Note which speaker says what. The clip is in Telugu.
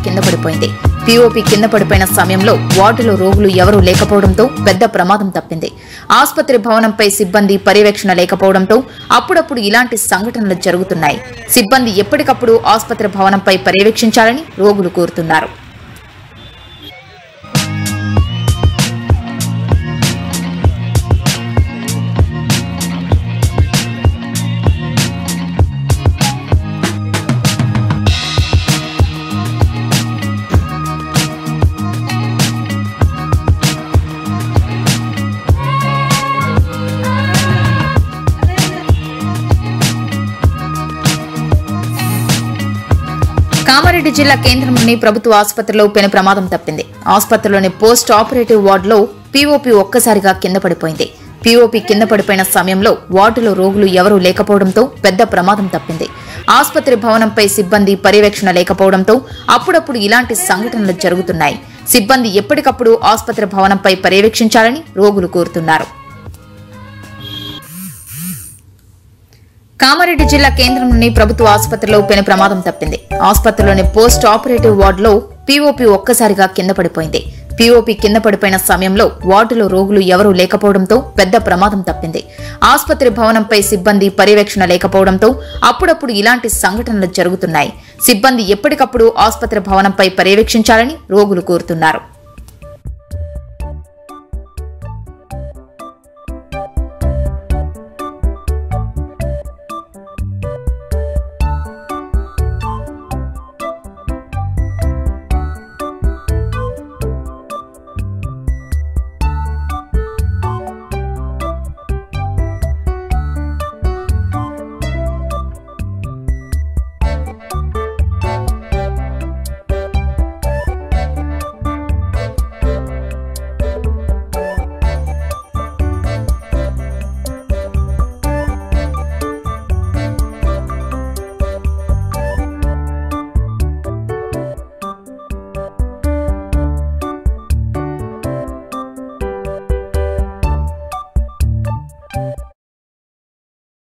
Speaker 1: కింద పడిపోయింది పీఓపీ కింద పడిపోయిన సమయంలో వార్డులో రోగులు ఎవరూ లేకపోవడంతో పెద్ద ప్రమాదం తప్పింది ఆసుపత్రి భవనంపై సిబ్బంది పర్యవేక్షణ లేకపోవడంతో అప్పుడప్పుడు ఇలాంటి సంఘటనలు జరుగుతున్నాయి సిబ్బంది ఎప్పటికప్పుడు ఆసుపత్రి భవనంపై పర్యవేక్షించాలని రోగులు కోరుతున్నారు కామారెడ్డి జిల్లా కేంద్రంలోని ప్రభుత్వ ఆసుపత్రిలో పెను ప్రమాదం తప్పింది ఆసుపత్రిలోని పోస్ట్ ఆపరేటివ్ వార్డులో పీఓపీ ఒక్కసారిగా కింద పడిపోయింది పీఓపీ కింద పడిపోయిన సమయంలో వార్డులో రోగులు ఎవరూ లేకపోవడంతో పెద్ద ప్రమాదం తప్పింది ఆసుపత్రి భవనంపై సిబ్బంది పర్యవేక్షణ లేకపోవడంతో అప్పుడప్పుడు ఇలాంటి సంఘటనలు జరుగుతున్నాయి సిబ్బంది ఎప్పటికప్పుడు ఆసుపత్రి భవనంపై పర్యవేక్షించాలని రోగులు కోరుతున్నారు కామారెడ్డి జిల్లా కేంద్రంలోని ప్రభుత్వ ఆసుపత్రిలో పెను ప్రమాదం తప్పింది ఆసుపత్రిలోని పోస్ట్ ఆపరేటివ్ వార్డులో పీఓపీ ఒక్కసారిగా కింద పడిపోయింది పీఓపీ కింద పడిపోయిన సమయంలో వార్డులో రోగులు ఎవరూ లేకపోవడంతో పెద్ద ప్రమాదం తప్పింది ఆసుపత్రి భవనంపై సిబ్బంది పర్యవేక్షణ లేకపోవడంతో అప్పుడప్పుడు ఇలాంటి సంఘటనలు జరుగుతున్నాయి సిబ్బంది ఎప్పటికప్పుడు ఆసుపత్రి భవనంపై పర్యవేక్షించాలని రోగులు కోరుతున్నారు